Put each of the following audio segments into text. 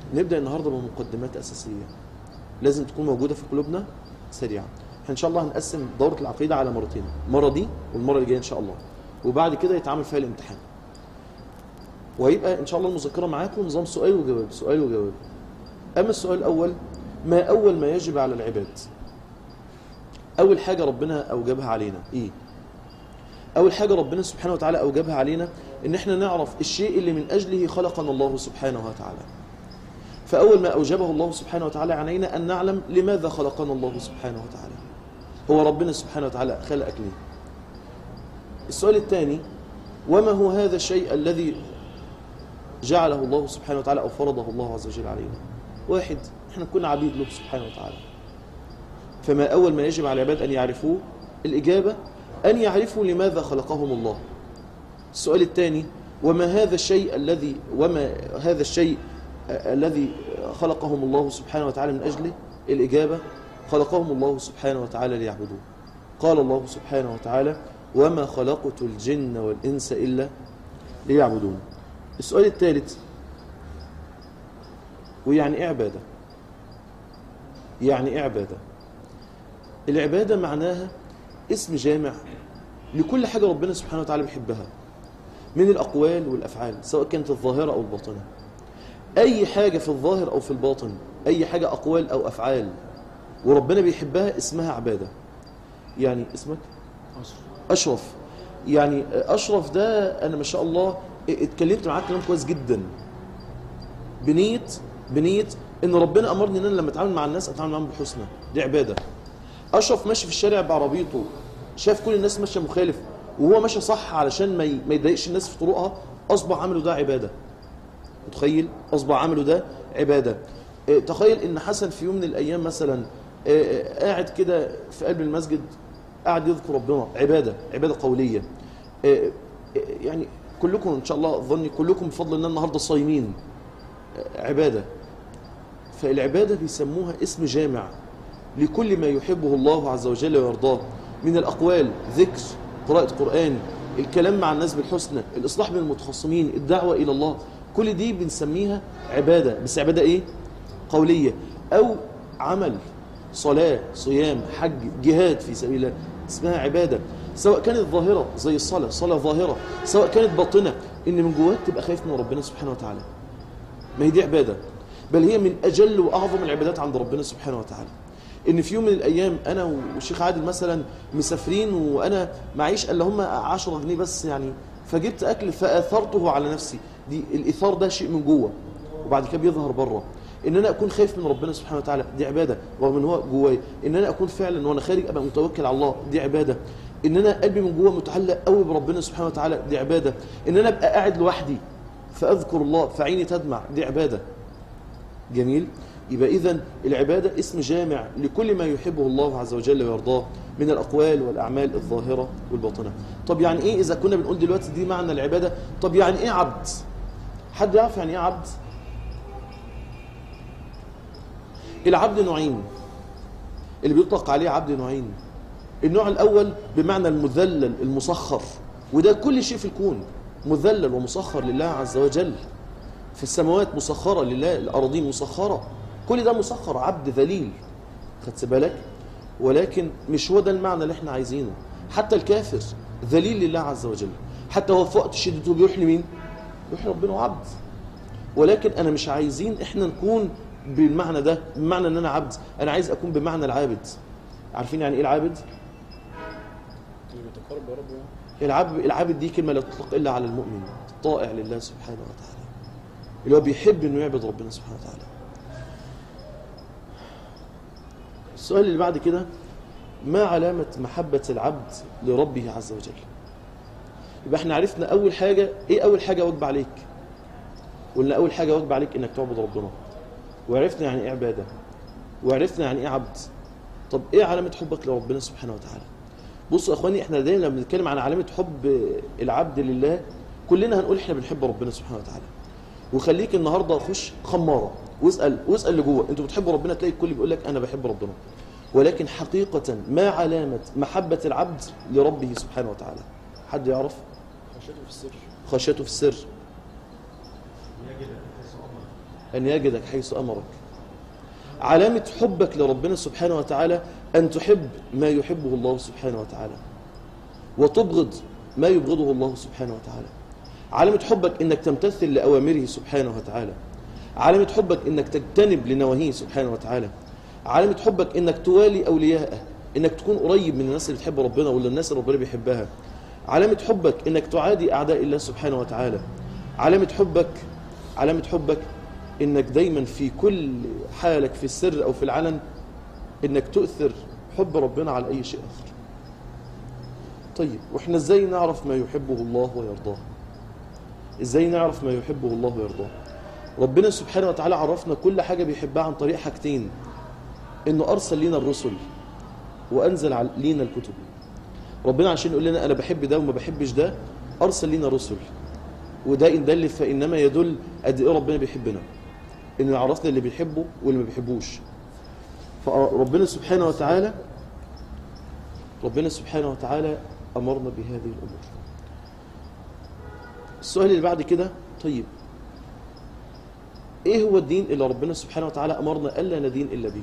نبدأ النهاردة بمقدمات أساسية لازم تكون موجودة في قلوبنا سريعا احنا إن شاء الله هنقسم دورة العقيدة على مرتين مرة دي والمرة اللي جاية إن شاء الله وبعد كده يتعامل فيها الامتحان وهيبقى إن شاء الله المذكرة معاكم نظام سؤال وجواب سؤال وجواب أما السؤال الأول ما أول ما يجب على العباد أول حاجة ربنا أوجبها علينا إيه أول حاجة ربنا سبحانه وتعالى أوجبها علينا إن إحنا نعرف الشيء اللي من أجله خلقنا الله سبحانه وتعالى فأول ما أوجبه الله سبحانه وتعالى علينا أن نعلم لماذا خلقنا الله سبحانه وتعالى هو ربنا سبحانه وتعالى خلقك ليه السؤال الثاني وما هو هذا الشيء الذي جعله الله سبحانه وتعالى أو فرضه الله عز وجل علينا واحد احنا كنا عبيد له سبحانه وتعالى فما أول ما يجب على العباد أن يعرفوه الإجابة أن يعرفوا لماذا خلقهم الله السؤال الثاني وما هذا الشيء الذي وما هذا الشيء الذي خلقهم الله سبحانه وتعالى من أجله الإجابة خلقهم الله سبحانه وتعالى ليعبدوه قال الله سبحانه وتعالى وما خلقت الجن والإنس إلا ليعبدون السؤال الثالث ويعني إيه عبادة يعني إيه عبادة العبادة معناها اسم جامع لكل حاجة ربنا سبحانه وتعالى بيحبها من الأقوال والأفعال سواء كانت الظاهرة أو الباطنة أي حاجة في الظاهر أو في الباطن أي حاجة أقوال أو أفعال وربنا بيحبها اسمها عبادة يعني اسمك أشرف يعني أشرف ده أنا ما شاء الله اتكلمت معاك كلام كويس جدا بنية بنية إن ربنا أمرني إن أنا لما أتعامل مع الناس أتعامل معاهم بالحسنى دي عبادة أشرف ماشي في الشارع بعربيته شاف كل الناس ماشية مخالف وهو ماشي صح علشان ما ي- ما يضايقش الناس في طرقها أصبح عمله ده عبادة متخيل أصبح عمله ده عبادة اه، تخيل إن حسن في يوم من الأيام مثلا اه، اه، قاعد كده في قلب المسجد قاعد يذكر ربنا عبادة عبادة قولية اه، اه، يعني كلكم إن شاء الله ظني كلكم بفضل الله النهاردة صايمين اه، عبادة فالعبادة بيسموها اسم جامع لكل ما يحبه الله عز وجل ويرضاه من الأقوال ذكر قراءة قرآن الكلام مع الناس بالحسنى الإصلاح بين المتخاصمين الدعوة إلى الله كل دي بنسميها عبادة بس عبادة إيه؟ قولية أو عمل صلاة صيام حج جهاد في سبيل الله اسمها عبادة سواء كانت ظاهرة زي الصلاة صلاة ظاهرة سواء كانت باطنة إن من جواك تبقى خايف من ربنا سبحانه وتعالى ما هي دي عبادة بل هي من أجل وأعظم العبادات عند ربنا سبحانه وتعالى ان في يوم من الايام انا والشيخ عادل مثلا مسافرين وانا معيش الا هم 10 جنيه بس يعني فجبت اكل فاثرته على نفسي دي الايثار ده شيء من جوه وبعد كده بيظهر بره ان انا اكون خايف من ربنا سبحانه وتعالى دي عباده رغم ان هو جوايا ان انا اكون فعلا وانا خارج ابقى متوكل على الله دي عباده ان انا قلبي من جوه متعلق قوي بربنا سبحانه وتعالى دي عباده ان انا ابقى قاعد لوحدي فاذكر الله فعيني تدمع دي عباده جميل يبقى إذن العبادة اسم جامع لكل ما يحبه الله عز وجل ويرضاه من الأقوال والأعمال الظاهرة والباطنة طب يعني إيه إذا كنا بنقول دلوقتي دي معنى العبادة طب يعني إيه عبد حد يعرف يعني إيه عبد العبد نوعين اللي بيطلق عليه عبد نوعين النوع الأول بمعنى المذلل المسخر وده كل شيء في الكون مذلل ومسخر لله عز وجل في السماوات مسخرة لله الأراضين مسخرة كل ده مسخر عبد ذليل خدت بالك ولكن مش هو ده المعنى اللي احنا عايزينه حتى الكافر ذليل لله عز وجل حتى هو في وقت شدته بيروح لمين يروح ربنا عبد ولكن انا مش عايزين احنا نكون بالمعنى ده بمعنى ان انا عبد انا عايز اكون بمعنى العابد عارفين يعني ايه العابد اللي بيتقرب يا رب يعني العبد العابد دي كلمه لا تطلق الا على المؤمن الطائع لله سبحانه وتعالى اللي هو بيحب انه يعبد ربنا سبحانه وتعالى السؤال اللي بعد كده ما علامة محبة العبد لربه عز وجل يبقى احنا عرفنا اول حاجة ايه اول حاجة واجب عليك قلنا اول حاجة واجب عليك انك تعبد ربنا وعرفنا يعني ايه عبادة وعرفنا يعني ايه عبد طب ايه علامة حبك لربنا سبحانه وتعالى بصوا يا اخواني احنا دايما لما بنتكلم عن علامة حب العبد لله كلنا هنقول احنا بنحب ربنا سبحانه وتعالى وخليك النهارده خش خماره واسال واسال اللي جوه انتوا بتحبوا ربنا تلاقي الكل بيقول لك انا بحب ربنا ولكن حقيقة ما علامة محبة العبد لربه سبحانه وتعالى حد يعرف خشيته في السر خشيته في السر أن يجدك حيث أمرك علامة حبك لربنا سبحانه وتعالى أن تحب ما يحبه الله سبحانه وتعالى وتبغض ما يبغضه الله سبحانه وتعالى علامة حبك أنك تمتثل لأوامره سبحانه وتعالى علامة حبك أنك تجتنب لنواهيه سبحانه وتعالى علامة حبك أنك توالي أولياءه أنك تكون قريب من الناس اللي بتحب ربنا ولا الناس اللي ربنا بيحبها علامة حبك أنك تعادي أعداء الله سبحانه وتعالى علامة حبك علامة حبك انك دايما في كل حالك في السر او في العلن انك تؤثر حب ربنا على اي شيء اخر طيب واحنا ازاي نعرف ما يحبه الله ويرضاه ازاي نعرف ما يحبه الله ويرضاه ربنا سبحانه وتعالى عرفنا كل حاجة بيحبها عن طريق حاجتين انه ارسل لنا الرسل وانزل على- لينا الكتب ربنا عشان يقول لنا انا بحب ده وما بحبش ده ارسل لينا رسل وده ان دل فانما يدل قد ايه ربنا بيحبنا انه يعرفنا اللي بيحبه واللي ما بيحبوش فربنا سبحانه وتعالى ربنا سبحانه وتعالى امرنا بهذه الامور السؤال اللي بعد كده طيب ايه هو الدين اللي ربنا سبحانه وتعالى امرنا الا ندين الا به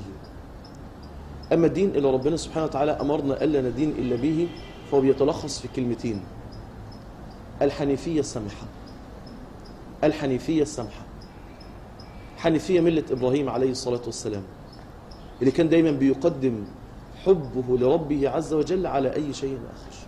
اما الدين اللي ربنا سبحانه وتعالى امرنا الا ندين الا به فهو بيتلخص في كلمتين الحنيفيه السمحه الحنيفيه السمحه حنيفيه مله ابراهيم عليه الصلاه والسلام اللي كان دايما بيقدم حبه لربه عز وجل على اي شيء اخر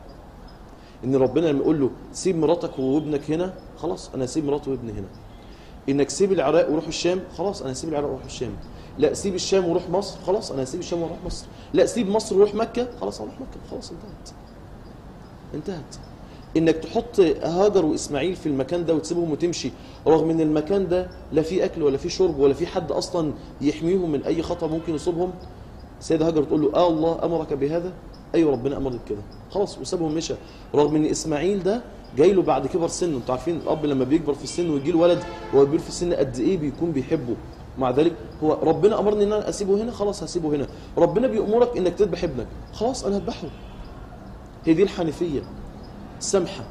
ان ربنا لما يقول له سيب مراتك وابنك هنا خلاص انا هسيب مراتي وابني هنا انك سيب العراق وروح الشام خلاص انا هسيب العراق واروح الشام لا سيب الشام وروح مصر خلاص انا هسيب الشام واروح مصر لا سيب مصر وروح مكه خلاص اروح مكه خلاص انتهت انتهت انك تحط هاجر واسماعيل في المكان ده وتسيبهم وتمشي رغم ان المكان ده لا فيه اكل ولا فيه شرب ولا فيه حد اصلا يحميهم من اي خطر ممكن يصيبهم سيدة هاجر تقول له اه الله امرك بهذا ايوه ربنا امرك بكده خلاص وسابهم مشى رغم ان اسماعيل ده جاي له بعد كبر سنه انتوا عارفين الاب لما بيكبر في السن ويجي له ولد وهو كبير في السن قد ايه بيكون بيحبه مع ذلك هو ربنا امرني ان انا اسيبه هنا خلاص هسيبه هنا ربنا بيامرك انك تذبح ابنك خلاص انا هذبحه هي دي الحنيفيه السمحه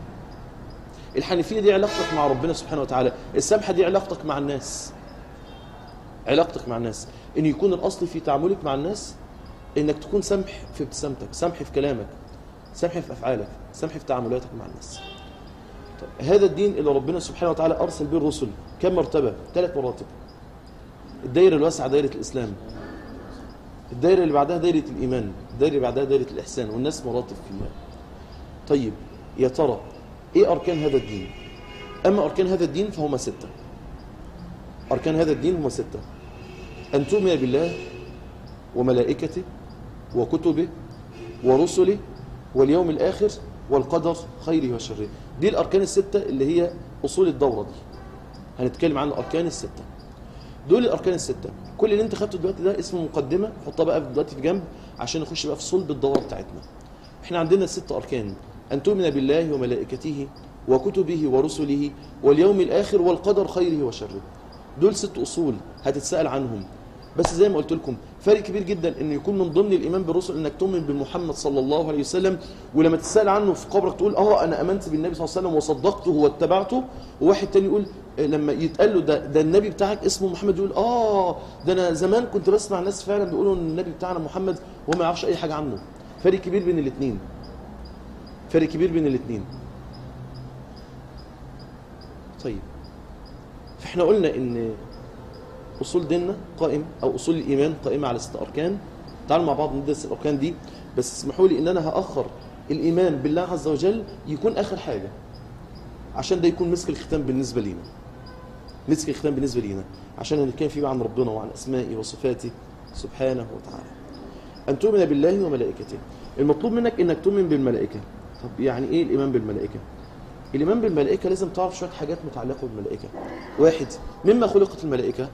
الحنيفيه دي علاقتك مع ربنا سبحانه وتعالى السمحه دي علاقتك مع الناس علاقتك مع الناس ان يكون الاصل في تعاملك مع الناس انك تكون سمح في ابتسامتك سمح في كلامك سمح في افعالك سمح في تعاملاتك مع الناس طيب هذا الدين اللي ربنا سبحانه وتعالى ارسل به الرسل كم مرتبه ثلاث مراتب الدائره الواسعه دائره الاسلام الدائره اللي بعدها دائره الايمان الدائره اللي بعدها دائره الاحسان والناس مراتب فيها طيب يا ترى ايه اركان هذا الدين اما اركان هذا الدين فهما سته اركان هذا الدين هما سته ان تؤمن بالله وملائكته وكتبه ورسله واليوم الآخر والقدر خيره وشره دي الأركان الستة اللي هي أصول الدورة دي هنتكلم عن الأركان الستة دول الأركان الستة كل اللي انت خدته دلوقتي ده اسمه مقدمة حطها بقى دلوقتي في جنب عشان نخش بقى في صلب الدورة بتاعتنا احنا عندنا ست أركان أن تؤمن بالله وملائكته وكتبه ورسله واليوم الآخر والقدر خيره وشره دول ست أصول هتتسأل عنهم بس زي ما قلت لكم فرق كبير جدا انه يكون من ضمن الايمان بالرسل انك تؤمن بمحمد صلى الله عليه وسلم ولما تسال عنه في قبرك تقول اه انا امنت بالنبي صلى الله عليه وسلم وصدقته واتبعته وواحد تاني يقول آه، لما يتقال له ده, ده النبي بتاعك اسمه محمد يقول اه ده انا زمان كنت بسمع ناس فعلا بيقولوا ان النبي بتاعنا محمد وهو ما يعرفش اي حاجه عنه فرق كبير بين الاثنين فرق كبير بين الاثنين طيب فاحنا قلنا ان اصول ديننا قائم او اصول الايمان قائمه على ست اركان تعالوا مع بعض ندرس الاركان دي بس اسمحوا لي ان انا هاخر الايمان بالله عز وجل يكون اخر حاجه عشان ده يكون مسك الختام بالنسبه لينا مسك الختام بالنسبه لينا عشان نتكلم فيه عن ربنا وعن اسمائه وصفاته سبحانه وتعالى ان تؤمن بالله وملائكته المطلوب منك انك تؤمن بالملائكه طب يعني ايه الايمان بالملائكه الايمان بالملائكه لازم تعرف شويه حاجات متعلقه بالملائكه واحد مما خلقت الملائكه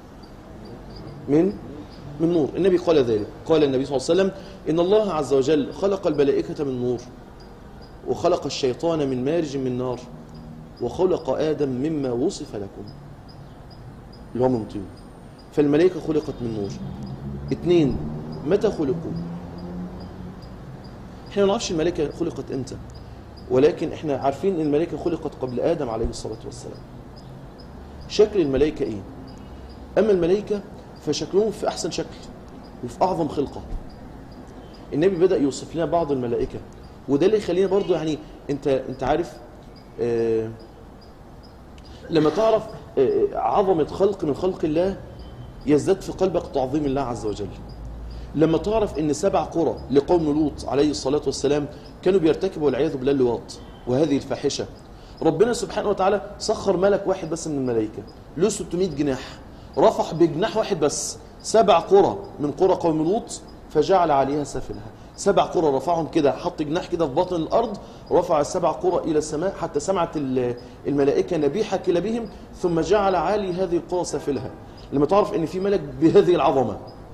من من نور النبي قال ذلك قال النبي صلى الله عليه وسلم إن الله عز وجل خلق الملائكة من نور وخلق الشيطان من مارج من نار وخلق آدم مما وصف لكم اللي هو من طين فالملائكة خلقت من نور اثنين متى خلقوا احنا ما نعرفش الملائكة خلقت امتى ولكن احنا عارفين ان الملائكة خلقت قبل آدم عليه الصلاة والسلام شكل الملائكة إيه أما الملائكة فشكلهم في أحسن شكل وفي أعظم خلقة النبي بدأ يوصف لنا بعض الملائكة وده اللي يخلينا برضو يعني انت انت عارف آه لما تعرف آه عظمة خلق من خلق الله يزداد في قلبك تعظيم الله عز وجل لما تعرف ان سبع قرى لقوم لوط عليه الصلاة والسلام كانوا بيرتكبوا والعياذ بالله اللواط وهذه الفاحشة ربنا سبحانه وتعالى سخر ملك واحد بس من الملائكة له 600 جناح رفع بجناح واحد بس سبع قرى من قرى قوم لوط فجعل عليها سافلها سبع قرى رفعهم كده حط جناح كده في باطن الأرض رفع السبع قرى إلى السماء حتى سمعت الملائكة نبيح كلابهم ثم جعل عالي هذه القرى سافلها لما تعرف ان في ملك بهذه العظمة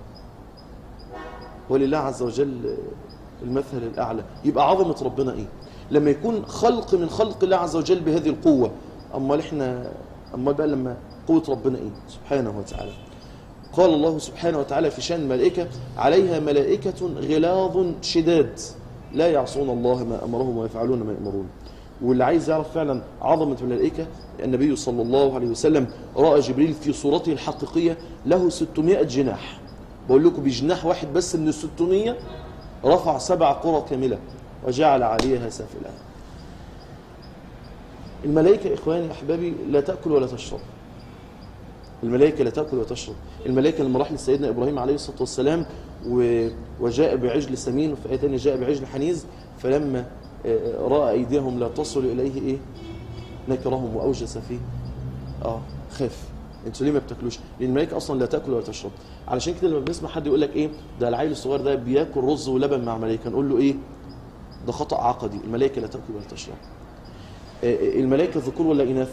ولله عز وجل المثل الأعلى يبقى عظمة ربنا إيه لما يكون خلق من خلق الله عز وجل بهذه القوة أمال إحنا أمال بقى لما قوة ربنا إيه سبحانه وتعالى قال الله سبحانه وتعالى في شأن الملائكة عليها ملائكة غلاظ شداد لا يعصون الله ما أمرهم ويفعلون ما يأمرون واللي عايز يعرف فعلا عظمة الملائكة النبي صلى الله عليه وسلم رأى جبريل في صورته الحقيقية له 600 جناح بقول لكم بجناح واحد بس من ال 600 رفع سبع قرى كاملة وجعل عليها سافلها الملائكة إخواني أحبابي لا تأكل ولا تشرب الملائكة لا تأكل وتشرب الملائكة لما راح لسيدنا إبراهيم عليه الصلاة والسلام وجاء بعجل سمين وفي آية ثانية جاء بعجل حنيز فلما رأى أيديهم لا تصل إليه إيه نكرهم وأوجس فيه آه خاف انتوا ليه ما بتاكلوش لان الملائكه اصلا لا تاكل ولا تشرب علشان كده لما بنسمع حد يقول لك ايه ده العيل الصغير ده بياكل رز ولبن مع ملائكه نقول له ايه ده خطا عقدي الملائكه لا تاكل ولا تشرب الملائكه ذكور ولا اناث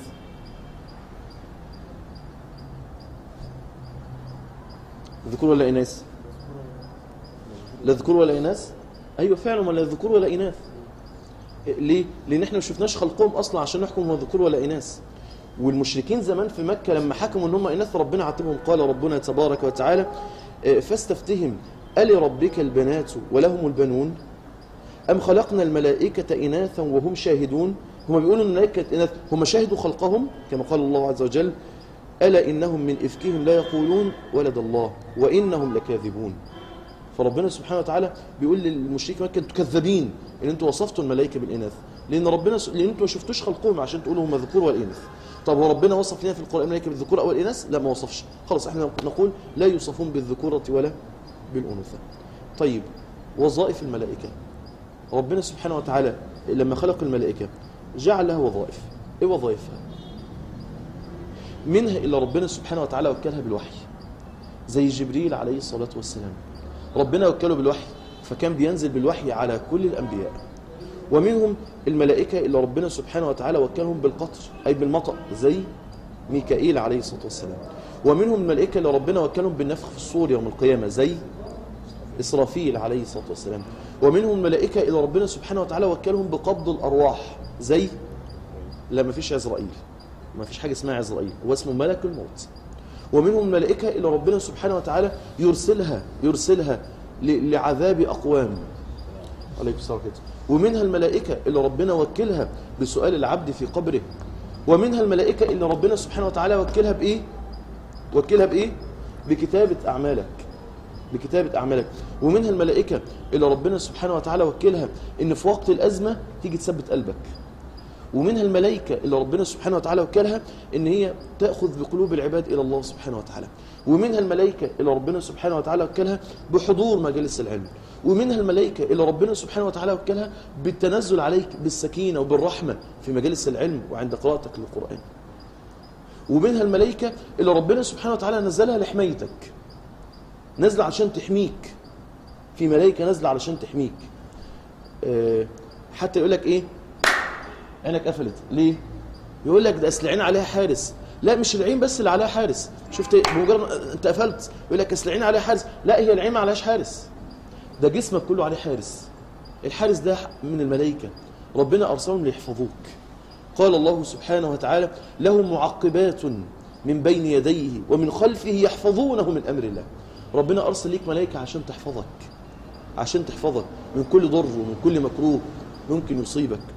ذكور ولا اناث لا ذكور ولا اناث ايوه فعلا ولا ذكور ولا اناث ليه لان احنا ما شفناش خلقهم اصلا عشان نحكم هم ذكور ولا اناث والمشركين زمان في مكة لما حكموا ان هم اناث ربنا عاتبهم قال ربنا تبارك وتعالى فاستفتهم ألربك البنات ولهم البنون أم خلقنا الملائكة إناثا وهم شاهدون هم بيقولوا الملائكة إناث هم شاهدوا خلقهم كما قال الله عز وجل ألا إنهم من إفكهم لا يقولون ولد الله وإنهم لكاذبون فربنا سبحانه وتعالى بيقول للمشركين مكة انتوا كذابين ان انتوا وصفتوا الملائكة بالإناث لأن ربنا س... لأن انتوا ما شفتوش خلقهم عشان تقولوا هم ذكور ولا إناث طب هو ربنا وصف لنا في القرآن الملائكة بالذكور أو الإناث لا ما وصفش خلاص احنا نقول لا يوصفون بالذكورة ولا بالأنوثة طيب وظائف الملائكة ربنا سبحانه وتعالى لما خلق الملائكة جعل لها وظائف ايه وظائفها منها إلا ربنا سبحانه وتعالى وكلها بالوحي زي جبريل عليه الصلاة والسلام ربنا وكله بالوحي فكان بينزل بالوحي على كل الأنبياء ومنهم الملائكة اللي ربنا سبحانه وتعالى وكلهم بالقطر أي بالمطر زي ميكائيل عليه الصلاة والسلام ومنهم الملائكة اللي ربنا وكلهم بالنفخ في الصور يوم القيامة زي إسرافيل عليه الصلاة والسلام ومنهم الملائكة اللي ربنا سبحانه وتعالى وكلهم بقبض الأرواح زي لا ما فيش عزرائيل ما فيش حاجة اسمها عزرائيل هو اسمه ملك الموت ومنهم الملائكة اللي ربنا سبحانه وتعالى يرسلها يرسلها لعذاب أقوام عليكم السلام كده ومنها الملائكة اللي ربنا وكلها بسؤال العبد في قبره ومنها الملائكة اللي ربنا سبحانه وتعالى وكلها بإيه وكلها بإيه بكتابة أعمالك بكتابة أعمالك ومنها الملائكة اللي ربنا سبحانه وتعالى وكلها إن في وقت الأزمة تيجي تثبت قلبك ومنها الملائكة اللي ربنا سبحانه وتعالى وكلها إن هي تأخذ بقلوب العباد إلى الله سبحانه وتعالى ومنها الملائكة اللي ربنا سبحانه وتعالى وكلها بحضور مجالس العلم ومنها الملائكة اللي ربنا سبحانه وتعالى وكلها بالتنزل عليك بالسكينة وبالرحمة في مجالس العلم وعند قراءتك للقرآن ومنها الملائكة اللي ربنا سبحانه وتعالى نزلها لحمايتك نزل عشان تحميك في ملائكة نزل علشان تحميك أه حتى يقول لك ايه عينك قفلت ليه يقول لك ده اصل العين عليها حارس لا مش العين بس اللي عليها حارس شفت بمجرد انت قفلت يقول لك اصل العين عليها حارس لا هي العين ما عليهاش حارس ده جسمك كله عليه حارس الحارس ده من الملائكة ربنا أرسلهم ليحفظوك قال الله سبحانه وتعالى له معقبات من بين يديه ومن خلفه يحفظونه من أمر الله ربنا أرسل ليك ملائكة عشان تحفظك عشان تحفظك من كل ضر ومن كل مكروه ممكن يصيبك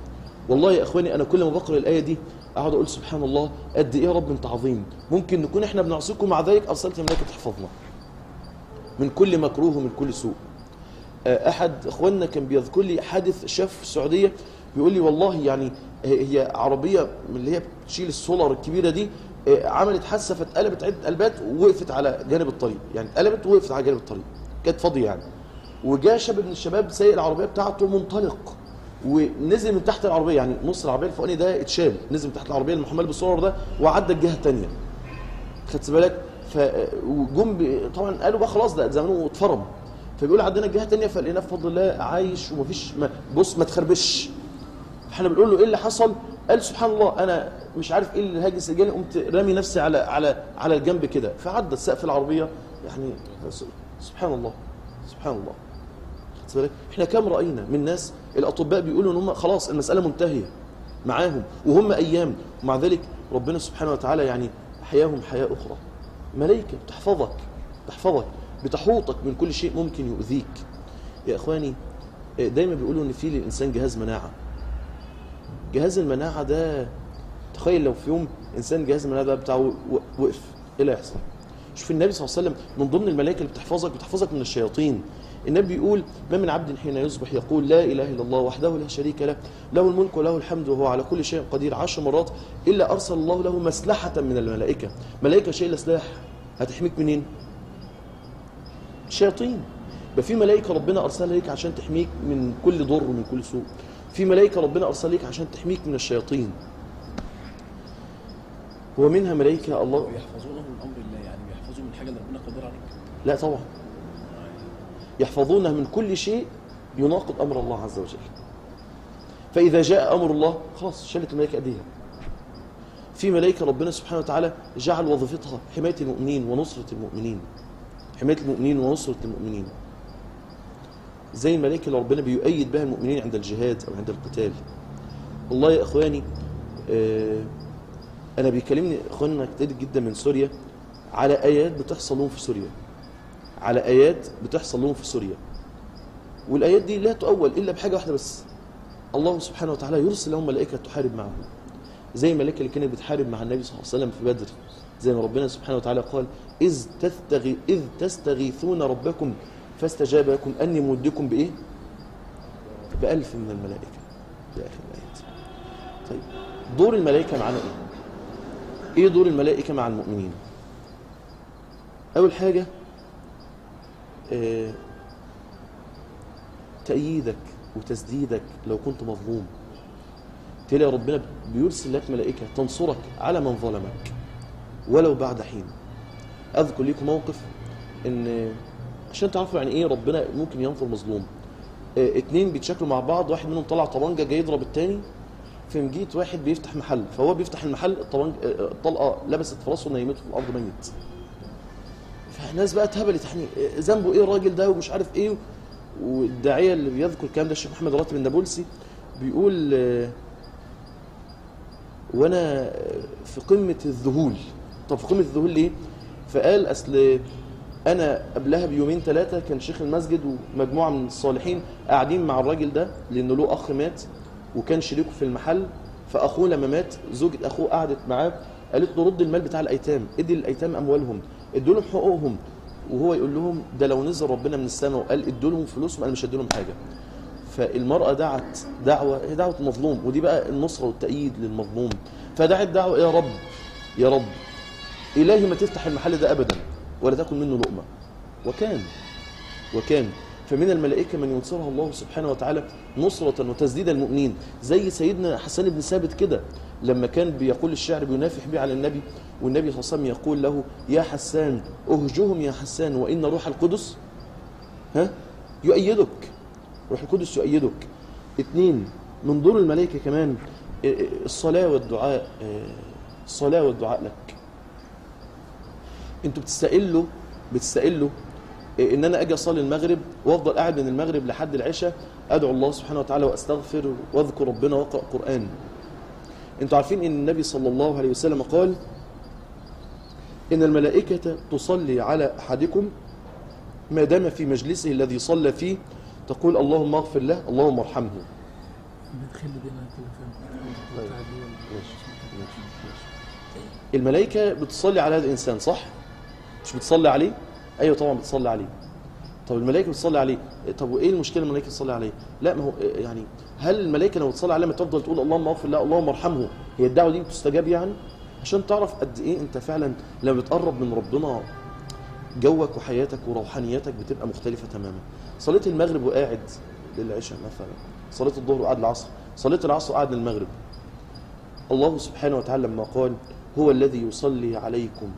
والله يا اخواني انا كل ما بقرا الايه دي اقعد اقول سبحان الله قد ايه يا رب انت عظيم ممكن نكون احنا بنعصيكم مع ذلك ارسلت ملائكه تحفظنا من كل مكروه ومن كل سوء آه، احد اخواننا كان بيذكر لي حادث شاف في السعوديه بيقول لي والله يعني هي هي عربيه من اللي هي بتشيل السولر الكبيره دي آه، عملت حادثه فاتقلبت عده قلبات ووقفت على جانب الطريق يعني اتقلبت ووقفت على جانب الطريق كانت فاضيه يعني وجاء شاب من الشباب سايق العربيه بتاعته منطلق ونزل من تحت العربيه يعني نص العربيه الفوقاني ده اتشال نزل من تحت العربيه المحمله بالسولر ده وعدى الجهه الثانيه خدت بالك ف وجم ب- طبعا قالوا بقى خلاص ده زمانه اتفرم فبيقول عندنا الجهه الثانيه فلقيناه بفضل الله عايش ومفيش ما بص ما تخربش احنا بنقول له ايه اللي حصل قال سبحان الله انا مش عارف ايه اللي هاجس جاني قمت رامي نفسي على على على الجنب كده فعدى سقف العربيه يعني سبحان الله سبحان الله خدت بالك احنا كام راينا من ناس الاطباء بيقولوا ان هم خلاص المساله منتهيه معاهم وهم ايام ومع ذلك ربنا سبحانه وتعالى يعني احياهم حياه اخرى ملائكه بتحفظك بتحفظك بتحوطك من كل شيء ممكن يؤذيك يا اخواني دايما بيقولوا ان في للانسان جهاز مناعه جهاز المناعه ده تخيل لو في يوم انسان جهاز المناعه ده بتاعه و- وقف ايه اللي هيحصل شوف النبي صلى الله عليه وسلم من ضمن الملائكه اللي بتحفظك بتحفظك من الشياطين النبي يقول ما من عبد حين يصبح يقول لا اله الا الله وحده لا شريك له له الملك وله الحمد وهو على كل شيء قدير عشر مرات الا ارسل الله له مسلحه من الملائكه ملائكه شايله سلاح هتحميك منين الشياطين يبقى في ملائكه ربنا ارسلها ليك عشان تحميك من كل ضر ومن كل سوء في ملائكه ربنا ارسلها ليك عشان تحميك من الشياطين ومنها ملائكه الله ويحفظونه من امر الله يعني بيحفظوا من حاجه اللي ربنا قادر عليك لا طبعا يحفظونه من كل شيء يناقض امر الله عز وجل فاذا جاء امر الله خلاص شلت الملائكه ايديها في ملائكه ربنا سبحانه وتعالى جعل وظيفتها حمايه المؤمنين ونصره المؤمنين حمايه المؤمنين ونصره المؤمنين زي الملائكه اللي ربنا بيؤيد بها المؤمنين عند الجهاد او عند القتال والله يا اخواني آه انا بيكلمني اخواننا كتير جدا من سوريا على ايات بتحصل لهم في سوريا على ايات بتحصل لهم في سوريا والايات دي لا تؤول الا بحاجه واحده بس الله سبحانه وتعالى يرسل لهم ملائكه تحارب معهم زي الملائكه اللي كانت بتحارب مع النبي صلى الله عليه وسلم في بدر زي ما ربنا سبحانه وتعالى قال اذ تستغي اذ تستغيثون ربكم فاستجاب لكم اني ممدكم بايه بألف من الملائكه في اخر الايات طيب دور الملائكه معانا ايه ايه دور الملائكه مع المؤمنين اول حاجه آه، تأييدك وتسديدك لو كنت مظلوم تلاقي ربنا بيرسل لك ملائكة تنصرك على من ظلمك ولو بعد حين أذكر لكم موقف إن عشان تعرفوا يعني إيه ربنا ممكن ينصر مظلوم آه، اتنين بيتشكلوا مع بعض واحد منهم طلع طبنجة جاي يضرب التاني في جيت واحد بيفتح محل فهو بيفتح المحل الطبنج آه، الطلقة لبست في راسه ونيمته في الأرض ميت فالناس بقى اتهبلت يعني ذنبه ايه الراجل ده ومش عارف ايه والداعيه اللي بيذكر الكلام ده الشيخ محمد راتب النابلسي بيقول آه، وانا في قمه الذهول طب في قمه الذهول ليه؟ فقال اصل انا قبلها بيومين ثلاثه كان شيخ المسجد ومجموعه من الصالحين قاعدين مع الراجل ده لانه له اخ مات وكان شريكه في المحل فاخوه لما مات زوجة اخوه قعدت معاه قالت له رد المال بتاع الايتام ادي للايتام اموالهم ادوا لهم حقوقهم وهو يقول لهم ده لو نزل ربنا من السماء وقال ادوا لهم فلوسهم انا مش هدي لهم حاجه فالمراه دعت دعوه هي دعوه المظلوم ودي بقى النصره والتأييد للمظلوم فدعت دعوه يا رب يا رب الهي ما تفتح المحل ده ابدا ولا تاكل منه لقمه وكان وكان فمن الملائكة من ينصرها الله سبحانه وتعالى نصرة وتسديد المؤمنين زي سيدنا حسان بن ثابت كده لما كان بيقول الشعر بينافح به على النبي والنبي صلى الله عليه وسلم يقول له يا حسان اهجهم يا حسان وإن روح القدس ها يؤيدك روح القدس يؤيدك اثنين من دور الملائكة كمان الصلاة والدعاء الصلاة والدعاء لك انتوا بتستقلوا بتستقلوا ان انا اجي اصلي المغرب وافضل قاعد من المغرب لحد العشاء ادعو الله سبحانه وتعالى واستغفر واذكر ربنا واقرا قران انتوا عارفين ان النبي صلى الله عليه وسلم قال ان الملائكه تصلي على احدكم ما دام في مجلسه الذي صلى فيه تقول اللهم اغفر له اللهم ارحمه بتخلي بينا كده فاهم طيب. بتاع دي ولا- ماشي ماشي ماشي الملائكة بتصلي على هذا الإنسان صح؟ مش بتصلي عليه؟ أيوة طبعا بتصلي عليه طب الملائكة بتصلي عليه طب وإيه المشكلة الملائكة بتصلي عليه؟ لا ما هو يعني هل الملائكة لما بتصلي عليه ما تفضل تقول اللهم اغفر له اللهم ارحمه هي الدعوة دي بتستجاب يعني؟ عشان تعرف قد إيه أنت فعلا لما بتقرب من ربنا جوك وحياتك وروحانيتك بتبقى مختلفة تماما صليت المغرب وقاعد للعشاء مثلا صليت الظهر وقاعد العصر صليت العصر وقاعد للمغرب الله سبحانه وتعالى لما قال هو الذي يصلي عليكم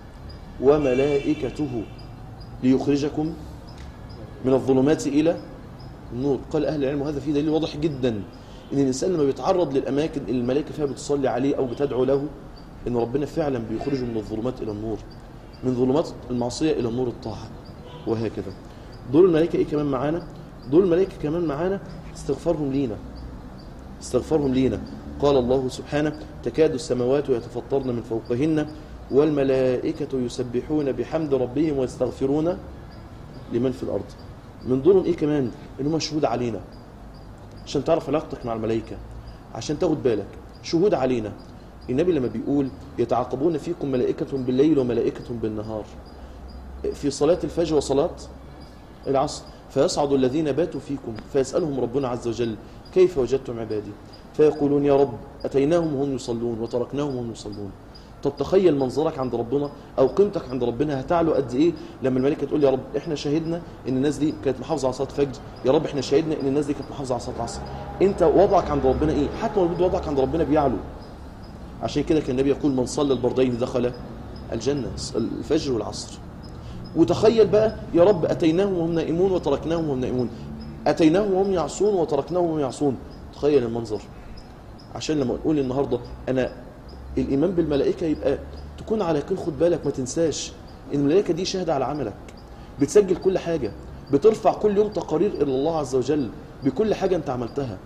وملائكته ليخرجكم من الظلمات إلى النور قال أهل العلم وهذا فيه دليل واضح جدا إن الإنسان لما بيتعرض للأماكن اللي الملائكة فيها بتصلي عليه أو بتدعو له إن ربنا فعلا بيخرجه من الظلمات إلى النور من ظلمات المعصية إلى نور الطاعة وهكذا دور الملائكة إيه كمان معانا دور الملائكة كمان معانا استغفارهم لينا استغفرهم لينا قال الله سبحانه تكاد السماوات يتفطرن من فوقهن والملائكة يسبحون بحمد ربهم ويستغفرون لمن في الأرض من دورهم إيه كمان إنهم شهود علينا عشان تعرف علاقتك مع الملائكة عشان تاخد بالك شهود علينا النبي لما بيقول يتعاقبون فيكم ملائكة بالليل وملائكة بالنهار في صلاة الفجر وصلاة العصر فيصعد الذين باتوا فيكم فيسألهم ربنا عز وجل كيف وجدتم عبادي فيقولون يا رب أتيناهم وهم يصلون وتركناهم وهم يصلون طب تخيل منظرك عند ربنا أو قيمتك عند ربنا هتعلو قد إيه لما الملائكة تقول يا رب إحنا شهدنا إن الناس دي كانت محافظة على صلاة فجر يا رب إحنا شهدنا إن الناس دي كانت محافظة على صلاة عصر أنت وضعك عند ربنا إيه حتى لو وضعك عند ربنا بيعلو عشان كده كان النبي يقول من صلى البردين دخل الجنة الفجر والعصر وتخيل بقى يا رب أتيناهم وهم نائمون وتركناهم وهم نائمون أتيناهم وهم يعصون وتركناهم وهم يعصون تخيل المنظر عشان لما نقول النهاردة أنا الإيمان بالملائكة يبقى تكون على يقين خد بالك ما تنساش إن الملائكة دي شاهدة على عملك بتسجل كل حاجة بترفع كل يوم تقارير إلى الله عز وجل بكل حاجة أنت عملتها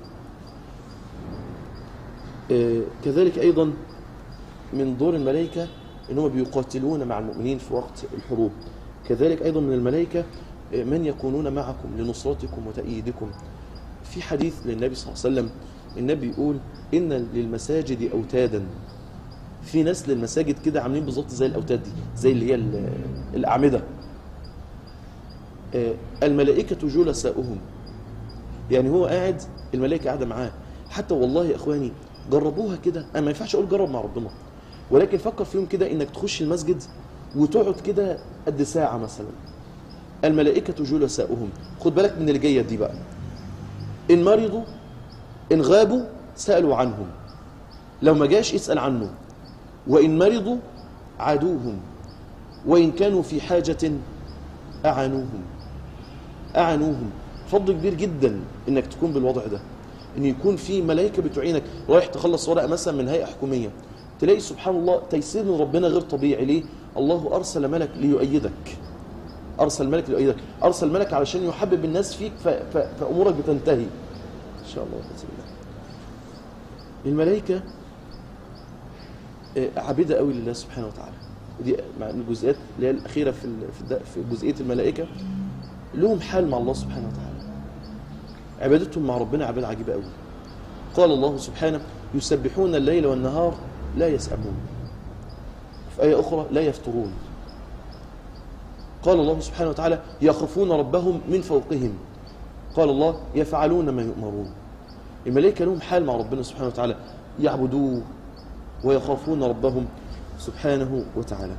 آه، كذلك أيضا من دور الملائكة ان هم بيقاتلون مع المؤمنين في وقت الحروب كذلك ايضا من الملائكه آه، من يكونون معكم لنصرتكم وتأييدكم في حديث للنبي صلى الله عليه وسلم النبي يقول ان للمساجد اوتادا في ناس للمساجد كده عاملين بالظبط زي الاوتاد دي زي اللي هي ال- الاعمده آه، الملائكه جلساؤهم يعني هو قاعد الملائكه قاعده معاه حتى والله يا اخواني جربوها كده انا ما ينفعش اقول جرب مع ربنا ولكن فكر فيهم كده انك تخش المسجد وتقعد كده قد ساعه مثلا الملائكه جلساؤهم خد بالك من اللي جايه دي بقى ان مرضوا ان غابوا سالوا عنهم لو ما جاش اسال عنه وان مرضوا عادوهم وان كانوا في حاجه اعانوهم اعانوهم فضل كبير جدا انك تكون بالوضع ده ان يكون في ملائكه بتعينك رايح تخلص ورقه مثلا من هيئه حكوميه تلاقي سبحان الله تيسير من ربنا غير طبيعي ليه الله ارسل ملك ليؤيدك ارسل ملك ليؤيدك ارسل ملك علشان يحبب الناس فيك ف... ف... فامورك بتنتهي ان شاء الله باذن الله الملائكه آه، عابده قوي لله سبحانه وتعالى ودي مع الجزئيات اللي هي الاخيره في ال- في الد- في جزئيه الملائكه لهم حال مع الله سبحانه وتعالى عبادتهم مع ربنا عباده عجيبه قوي قال الله سبحانه يسبحون الليل والنهار لا يسأمون في آية أخرى لا يفترون قال الله سبحانه وتعالى يخافون ربهم من فوقهم قال الله يفعلون ما يؤمرون الملائكة لهم حال مع ربنا سبحانه وتعالى يعبدوه ويخافون ربهم سبحانه وتعالى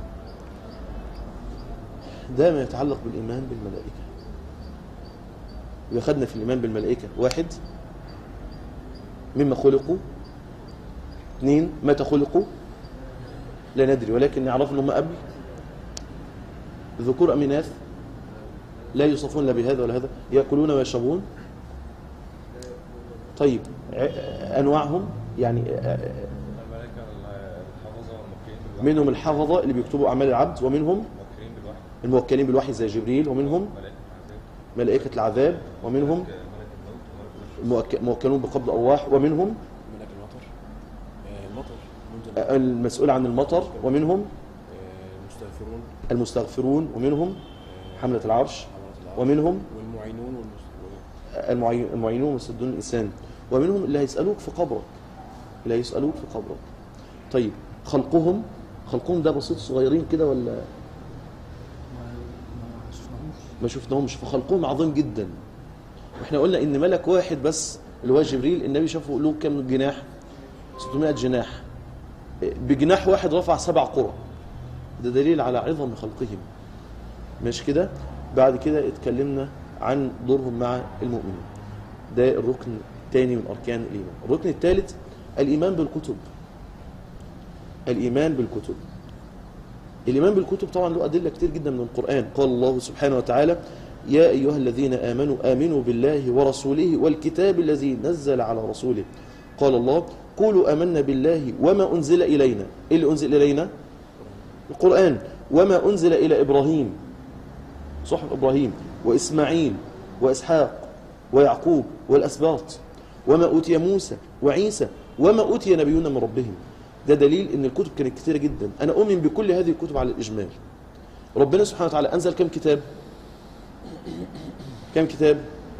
ده ما يتعلق بالإيمان بالملائكة ويخدنا في الإيمان بالملائكة واحد مما خلقوا اثنين متى خلقوا لا ندري ولكن نعرف ان هم قبل ذكور ام اناث لا يوصفون لا بهذا ولا هذا ياكلون ويشربون طيب ع- انواعهم يعني آه، الملائكة الحفظة والموكلين بالوحي منهم الحفظه اللي بيكتبوا اعمال العبد ومنهم الموكلين بالوحي الموكلين بالوحي زي جبريل ومنهم ملائكة العذاب ملائكه العذاب ومنهم ملك الموت وملك النشر المؤك- موكلون بقبض ارواح ومنهم ملك المطر آه، المطر منزل آه، المسؤول عن المطر ومنهم آه، المستغفرون المستغفرون ومنهم آه، حمله العرش حملة العرش ومنهم والمعينون والمس- المعين- المعينون ويسدون الإنسان ومنهم اللي هيسألوك في قبرك اللي هيسألوك في قبرك طيب خلقهم خلقهم ده بسيط صغيرين كده ولا ما ما شفناهوش ما شفناهمش فخلقهم عظيم جدا واحنا قلنا ان ملك واحد بس اللي هو جبريل النبي شافه له كام جناح 600 جناح بجناح واحد رفع سبع قرى ده دليل على عظم خلقهم ماشي كده بعد كده اتكلمنا عن دورهم مع المؤمنين ده الركن الثاني من اركان الايمان الركن الثالث الايمان بالكتب الايمان بالكتب الإيمان بالكتب طبعا له أدلة كتير جدا من القرآن قال الله سبحانه وتعالى يا أيها الذين آمنوا آمنوا بالله ورسوله والكتاب الذي نزل على رسوله قال الله قولوا آمنا بالله وما أنزل إلينا إيه اللي أنزل إلينا القرآن وما أنزل إلى إبراهيم صحف إبراهيم وإسماعيل وإسحاق ويعقوب والأسباط وما أوتي موسى وعيسى وما أوتي نبيون من ربهم ده دليل ان الكتب كانت كثيره جدا انا اؤمن بكل هذه الكتب على الاجمال ربنا سبحانه وتعالى انزل كم كتاب كم كتاب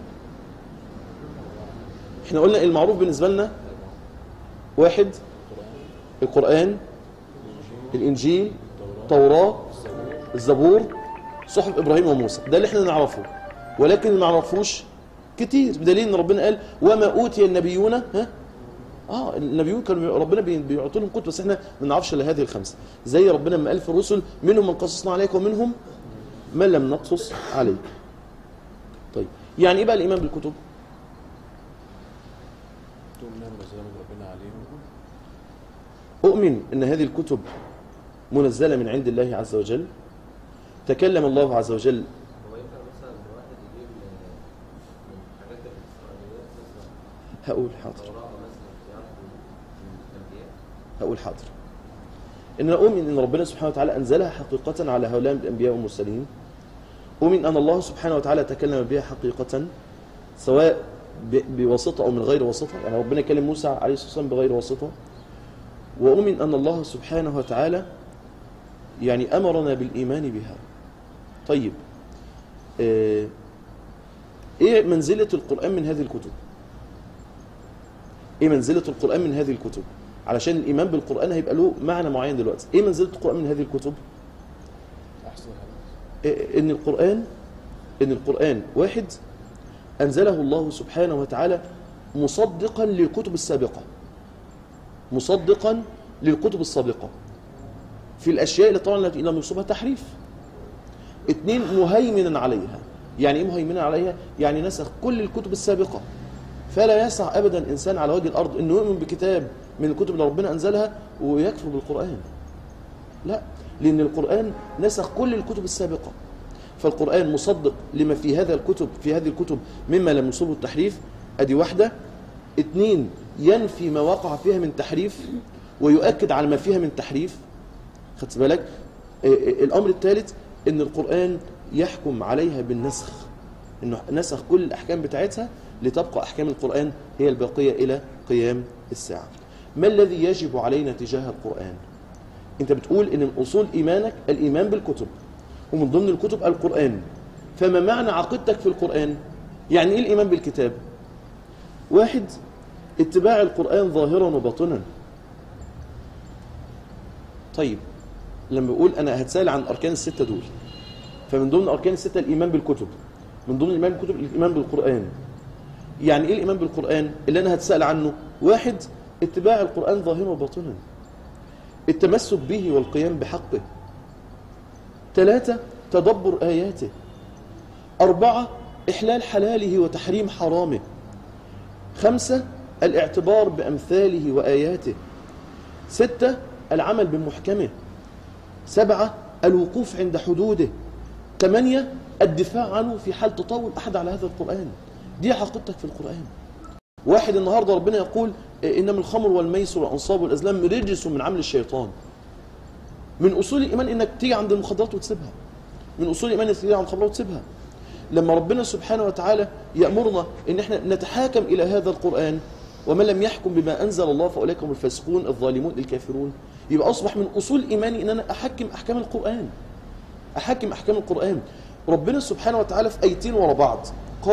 احنا قلنا المعروف بالنسبه لنا واحد القران الانجيل التوراه الزبور صحف ابراهيم وموسى ده اللي احنا نعرفه ولكن ما نعرفوش كتير بدليل ان ربنا قال وما اوتي النبيون ها اه النبيون كانوا ربنا بي- بيعطوا لهم كتب بس احنا ما نعرفش الا هذه الخمسه زي ربنا لما قال في الرسل منهم من قصصنا عليك ومنهم من لم نقصص عليك طيب يعني ايه بقى الايمان بالكتب تؤمن انها منزله من ربنا عليهم اؤمن ان هذه الكتب منزله من عند الله عز وجل تكلم الله عز وجل هو ينفع مثلا الواحد يجيب من من حاجات الإسرائيليات مثلا هقول حاضر توراة مثلا يعرف من الأنبياء هقول حاضر ان اؤمن ان ربنا سبحانه وتعالى انزلها حقيقه على هؤلاء الانبياء والمرسلين اؤمن ان الله سبحانه وتعالى تكلم بها حقيقه سواء ب- بواسطه او من غير واسطه يعني ربنا كلم موسى عليه الصلاه والسلام بغير واسطه واؤمن ان الله سبحانه وتعالى يعني امرنا بالايمان بها طيب آه، ايه منزله القران من هذه الكتب ايه منزله القران من هذه الكتب علشان الايمان بالقران هيبقى له معنى معين دلوقتي ايه منزله القران من هذه الكتب احسن حديث إيه ان القران ان القران واحد انزله الله سبحانه وتعالى مصدقا للكتب السابقه مصدقا للكتب السابقه في الاشياء اللي طبعا التي لم يصبها تحريف اثنين مهيمنا عليها يعني ايه مهيمنا عليها يعني نسخ كل الكتب السابقه فلا يسع ابدا انسان على وجه الارض انه يؤمن بكتاب من الكتب اللي ربنا انزلها ويكفر بالقران لا لان القران نسخ كل الكتب السابقه فالقران مصدق لما في هذا الكتب في هذه الكتب مما لم يصبه التحريف ادي واحده اثنين ينفي ما وقع فيها من تحريف ويؤكد على ما فيها من تحريف خدت بالك آه، آه، الامر الثالث ان القران يحكم عليها بالنسخ انه نسخ كل الاحكام بتاعتها لتبقى احكام القران هي الباقيه الى قيام الساعه ما الذي يجب علينا تجاه القران انت بتقول ان من اصول ايمانك الايمان بالكتب ومن ضمن الكتب القران فما معنى عقيدتك في القران يعني ايه الايمان بالكتاب واحد اتباع القران ظاهرا وباطنا طيب لما بقول انا هتسال عن الاركان السته دول فمن ضمن الاركان السته الايمان بالكتب من ضمن الايمان بالكتب الايمان بالقران يعني ايه الايمان بالقران اللي انا هتسال عنه واحد اتباع القران ظاهرا وباطنا التمسك به والقيام بحقه ثلاثة تدبر آياته أربعة إحلال حلاله وتحريم حرامه خمسة الاعتبار بأمثاله وآياته ستة العمل بمحكمه سبعة الوقوف عند حدوده ثمانية الدفاع عنه في حال تطاول أحد على هذا القرآن دي حقيقتك في القرآن واحد النهاردة ربنا يقول إنما الخمر والميسر والأنصاب والأزلام رجس من عمل الشيطان من أصول الإيمان إنك تيجي عند المخدرات وتسيبها من أصول الإيمان إنك تيجي عند الخمرات وتسيبها لما ربنا سبحانه وتعالى يأمرنا إن إحنا نتحاكم إلى هذا القرآن ومن لم يحكم بما أنزل الله فأولئك هم الفاسقون الظالمون الكافرون يبقى أصبح من أصول إيماني إن أنا أحكم أحكام القرآن أحكم أحكام القرآن ربنا سبحانه وتعالى في أيتين ورا بعض قال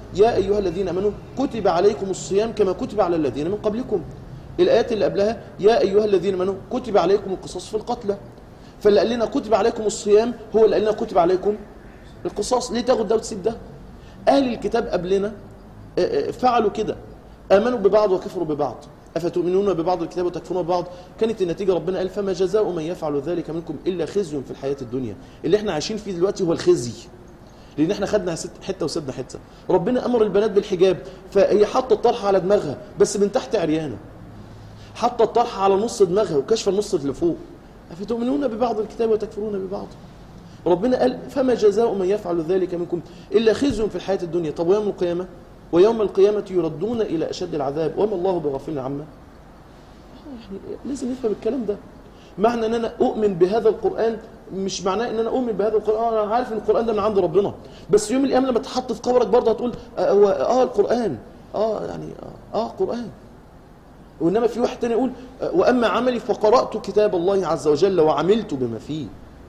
يا ايها الذين امنوا كتب عليكم الصيام كما كتب على الذين من قبلكم الايات اللي قبلها يا ايها الذين امنوا كتب عليكم القصاص في القتلى فاللي قال لنا كتب عليكم الصيام هو اللي قال لنا كتب عليكم القصاص ليه تاخد ده وتسيب ده اهل الكتاب قبلنا آه، آه، فعلوا كده امنوا ببعض وكفروا ببعض افتؤمنون ببعض الكتاب وتكفرون ببعض كانت النتيجه ربنا قال فما جزاء من يفعل ذلك منكم الا خزي في الحياه الدنيا اللي احنا عايشين فيه دلوقتي هو الخزي لان احنا خدنا ست- حته وسبنا حته ربنا امر البنات بالحجاب فهي حاطه الطرحه على دماغها بس من تحت عريانه حاطه الطرحه على نص دماغها وكشف النص اللي فوق افتؤمنون ببعض الكتاب وتكفرون ببعض ربنا قال فما جزاء من يفعل ذلك منكم الا خزي في الحياه الدنيا طب ويوم القيامه ويوم القيامه يردون الى اشد العذاب وما الله بغافل عما يعني لازم نفهم الكلام ده معنى ان انا اؤمن بهذا القران مش معناه ان انا اؤمن بهذا القران انا عارف ان القران ده من عند ربنا بس يوم القيامه لما تحط في قبرك برضه هتقول آه هو اه القران اه يعني اه, آه قران وانما في واحد تاني يقول آه واما عملي فقرات كتاب الله عز وجل وعملت بما فيه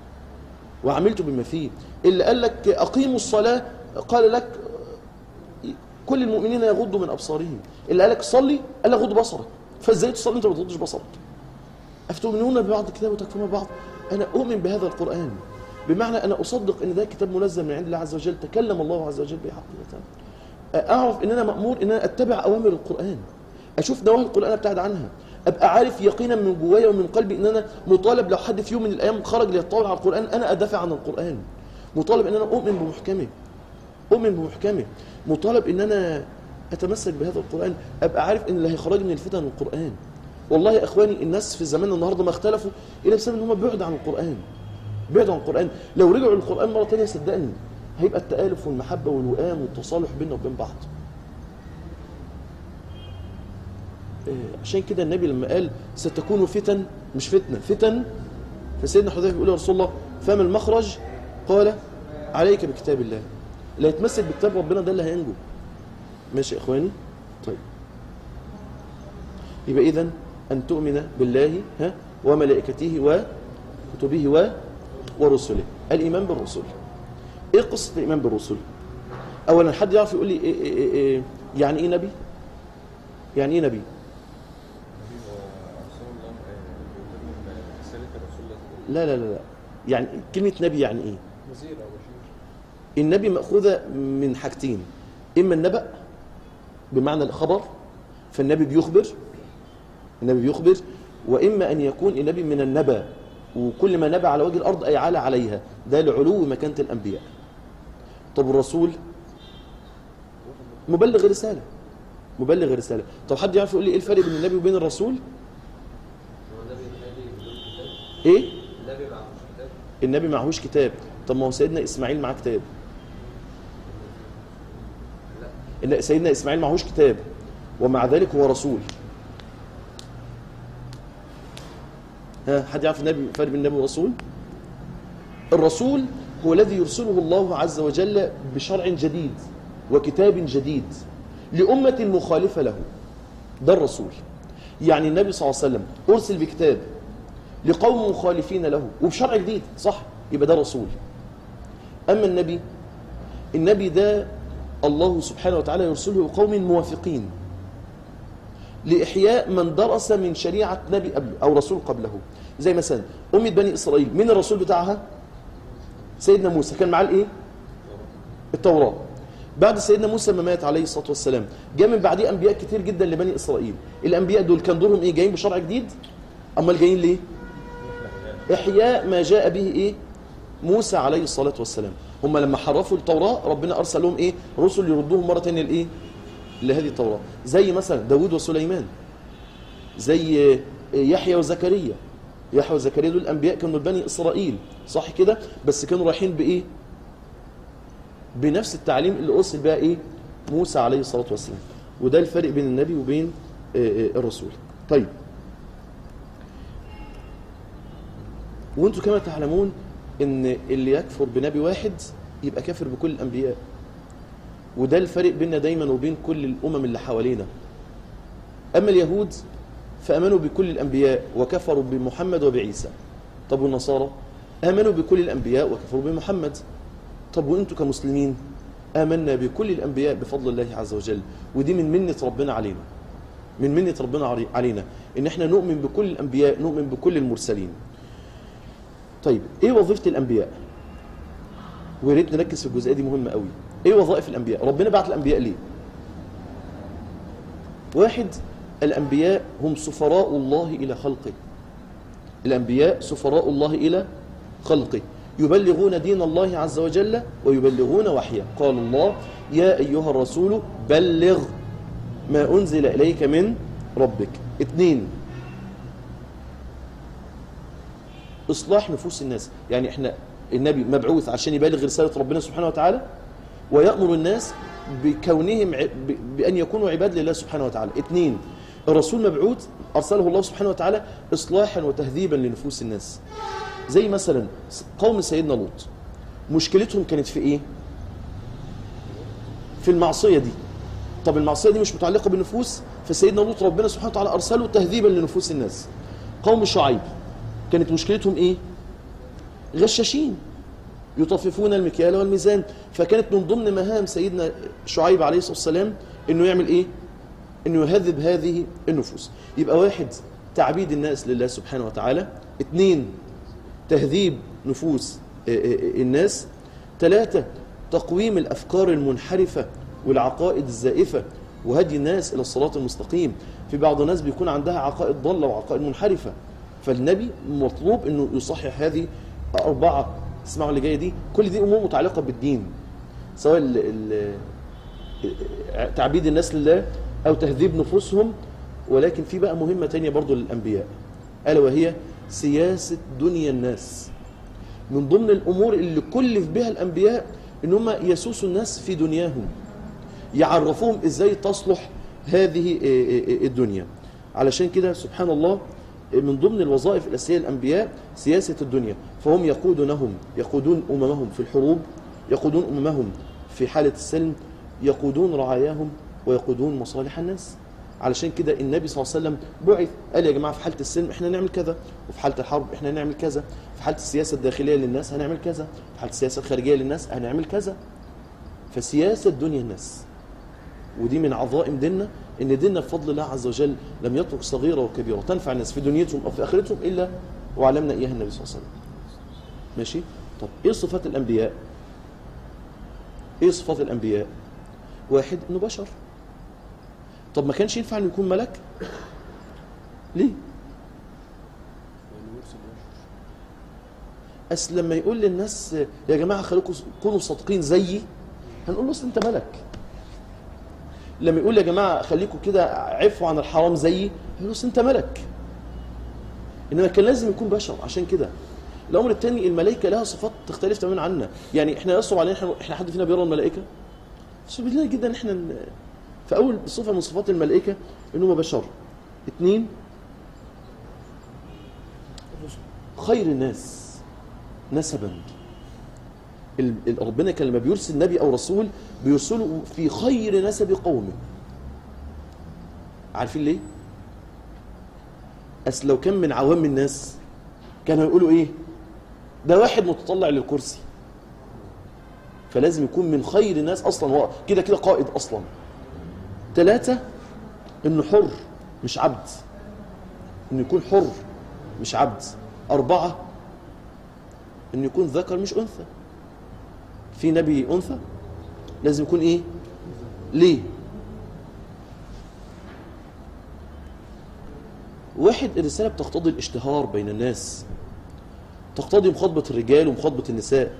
وعملت بما فيه اللي قال لك اقيموا الصلاه قال لك كل المؤمنين يغضوا من ابصارهم اللي قال لك صلي قال لك غض بصرك فازاي تصلي انت ما تغضش بصرك افتؤمنون ببعض الكتاب وتكفرون ببعض انا اؤمن بهذا القران بمعنى انا اصدق ان ده كتاب منزل من عند الله عز وجل تكلم الله عز وجل به حقيقه اعرف ان انا مامور ان انا اتبع اوامر القران اشوف نواهي القران ابتعد عنها ابقى عارف يقينا من جوايا ومن قلبي ان انا مطالب لو حد في يوم من الايام خرج ليتطاول على القران انا ادافع عن القران مطالب ان انا اؤمن بمحكمه اؤمن بمحكمه مطالب ان انا اتمسك بهذا القران ابقى عارف ان اللي هيخرجني من الفتن القران والله يا اخواني الناس في زماننا النهارده ما اختلفوا الا بسبب ان هم بعد عن القران بعد عن القران لو رجعوا للقران مره ثانيه صدقني هيبقى التالف والمحبه والوئام والتصالح بيننا وبين بعض إيه، عشان كده النبي لما قال ستكون فتن مش فتنه فتن فسيدنا حذيفه بيقول يا رسول الله فما المخرج قال عليك بكتاب الله اللي يتمسك بكتاب ربنا ده اللي هينجو ماشي يا اخواني طيب يبقى اذا ان تؤمن بالله ها وملائكته وكتبه و ورسله الايمان بالرسل ايه قصه الايمان بالرسل اولا حد يعرف يقول لي إيه إيه إيه إيه يعني ايه نبي يعني ايه نبي النبي ورسول الله آه، بيتم رسالة الرسول الله لا لا لا لا يعني كلمه نبي يعني ايه نذير او بشير النبي مأخوذة من حاجتين إما النبأ بمعنى الخبر فالنبي بيخبر النبي بيخبر وإما أن يكون النبي من النبأ وكل ما نبأ على وجه الأرض أي على عليها ده لعلو مكانة الأنبياء طب الرسول مبلغ رسالة مبلغ رسالة طب حد يعرف يقول لي إيه الفرق بين النبي وبين الرسول هو النبي النبي بدون كتاب إيه النبي معهوش كتاب النبي معهوش كتاب طب ما هو سيدنا إسماعيل معاه كتاب لا إن سيدنا إسماعيل معهوش كتاب ومع ذلك هو رسول ها حد يعرف النبي الفرق بين النبي والرسول الرسول هو الذي يرسله الله عز وجل بشرع جديد وكتاب جديد لأمة مخالفة له ده الرسول يعني النبي صلى الله عليه وسلم أرسل بكتاب لقوم مخالفين له وبشرع جديد صح يبقى ده رسول أما النبي النبي ده الله سبحانه وتعالى يرسله قوم موافقين لإحياء من درس من شريعة نبي قبل أو رسول قبله زي مثلا أمة بني إسرائيل مين الرسول بتاعها سيدنا موسى كان معاه الإيه التوراة بعد سيدنا موسى ما مات عليه الصلاة والسلام جاء من بعديه أنبياء كتير جدا لبني إسرائيل الأنبياء دول كان دورهم إيه جايين بشرع جديد أمال جايين ليه إحياء ما جاء به إيه موسى عليه الصلاة والسلام هم لما حرفوا التوراة ربنا أرسل لهم إيه رسل يردوهم مرة تانية لإيه لهذه التوراة زي مثلا داود وسليمان زي يحيى وزكريا يحيى وزكريا دول الأنبياء كانوا بني إسرائيل صح كده بس كانوا رايحين بإيه بنفس التعليم اللي أرسل بها إيه موسى عليه الصلاة والسلام وده الفرق بين النبي وبين آه، آه، الرسول طيب وانتم كما تعلمون ان اللي يكفر بنبي واحد يبقى كافر بكل الانبياء وده الفرق بيننا دايما وبين كل الامم اللي حوالينا اما اليهود فامنوا بكل الانبياء وكفروا بمحمد وبعيسى طب والنصارى امنوا بكل الانبياء وكفروا بمحمد طب وانتم كمسلمين آمنا بكل الأنبياء بفضل الله عز وجل ودي من منة ربنا علينا من منة ربنا علي- علينا إن إحنا نؤمن بكل الأنبياء نؤمن بكل المرسلين طيب إيه وظيفة الأنبياء ويا ريت نركز في الجزئية دي مهمة قوي إيه وظائف الأنبياء ربنا بعت الأنبياء ليه واحد الأنبياء هم سفراء الله إلى خلقه الأنبياء سفراء الله إلى خلقه يبلغون دين الله عز وجل ويبلغون وحيه قال الله يا أيها الرسول بلغ ما أنزل إليك من ربك اثنين إصلاح نفوس الناس يعني إحنا النبي مبعوث عشان يبلغ رسالة ربنا سبحانه وتعالى ويأمر الناس بكونهم ع- ب- بأن يكونوا عباد لله سبحانه وتعالى اثنين الرسول مبعوث أرسله الله سبحانه وتعالى إصلاحا وتهذيبا لنفوس الناس زي مثلا قوم سيدنا لوط مشكلتهم كانت في ايه في المعصية دي طب المعصية دي مش متعلقة بالنفوس فسيدنا لوط ربنا سبحانه وتعالى أرسله تهذيبا لنفوس الناس قوم شعيب كانت مشكلتهم ايه غشاشين يطففون المكيال والميزان فكانت من ضمن مهام سيدنا شعيب عليه الصلاة والسلام انه يعمل ايه انه يهذب هذه النفوس يبقى واحد تعبيد الناس لله سبحانه وتعالى اثنين تهذيب نفوس آه، آه، آه، الناس ثلاثة تقويم الأفكار المنحرفة والعقائد الزائفة وهدي الناس إلى الصراط المستقيم في بعض الناس بيكون عندها عقائد ضالة وعقائد منحرفة فالنبي مطلوب أنه يصحح هذه أربعة اسمعوا اللي جاية دي كل دي أمور متعلقة بالدين سواء ال ال تعبيد الناس لله أو تهذيب نفوسهم ولكن في بقى مهمة تانية برضو للأنبياء ألا وهي سياسة دنيا الناس من ضمن الأمور اللي كلف بها الأنبياء إن هم يسوسوا الناس في دنياهم يعرفوهم إزاي تصلح هذه آه، آه، آه، الدنيا علشان كده سبحان الله آه، من ضمن الوظائف الأساسية للأنبياء سياسة الدنيا فهم يقودونهم يقودون أممهم في الحروب يقودون أممهم في حالة السلم يقودون رعاياهم ويقودون مصالح الناس علشان كده النبي صلى الله عليه وسلم بعث قال يا جماعه في حاله السلم احنا نعمل كذا وفي حاله الحرب احنا نعمل كذا في حاله السياسه الداخليه للناس هنعمل كذا في حاله السياسه الخارجيه للناس هنعمل كذا فسياسه دنيا الناس ودي من عظائم ديننا ان ديننا بفضل الله عز وجل لم يترك صغيره وكبيره تنفع الناس في دنيتهم او في اخرتهم الا وعلمنا اياها النبي صلى الله عليه وسلم ماشي طب ايه صفات الانبياء ايه صفات الانبياء واحد انه بشر طب ما كانش ينفع انه يكون ملك ليه لأنه يرسل بشر اصل لما يقول للناس يا جماعه خليكم كونوا صادقين زيي هنقول له اصل انت ملك لما يقول يا جماعه خليكم كده عفوا عن الحرام زيي هنقول له اصل انت ملك انما كان لازم يكون بشر عشان كده الامر الثاني الملائكه لها صفات تختلف تماما عنا يعني احنا يصعب علينا احنا احنا حد فينا بيرى الملائكه بس بدنا جدا احنا ن- فاول صفه من صفات الملائكه انهم بشر اثنين خير الناس نسبا ال- ال- ربنا كان لما بيرسل نبي او رسول بيرسله في خير نسب قومه عارفين ليه اصل لو كان من عوام الناس كانوا يقولوا ايه ده واحد متطلع للكرسي فلازم يكون من خير الناس اصلا هو كده كده قائد اصلا ثلاثة انه حر مش عبد انه يكون حر مش عبد أربعة انه يكون ذكر مش انثى في نبي انثى لازم يكون ايه ليه واحد الرسالة بتقتضي الاشتهار بين الناس تقتضي مخاطبة الرجال ومخاطبة النساء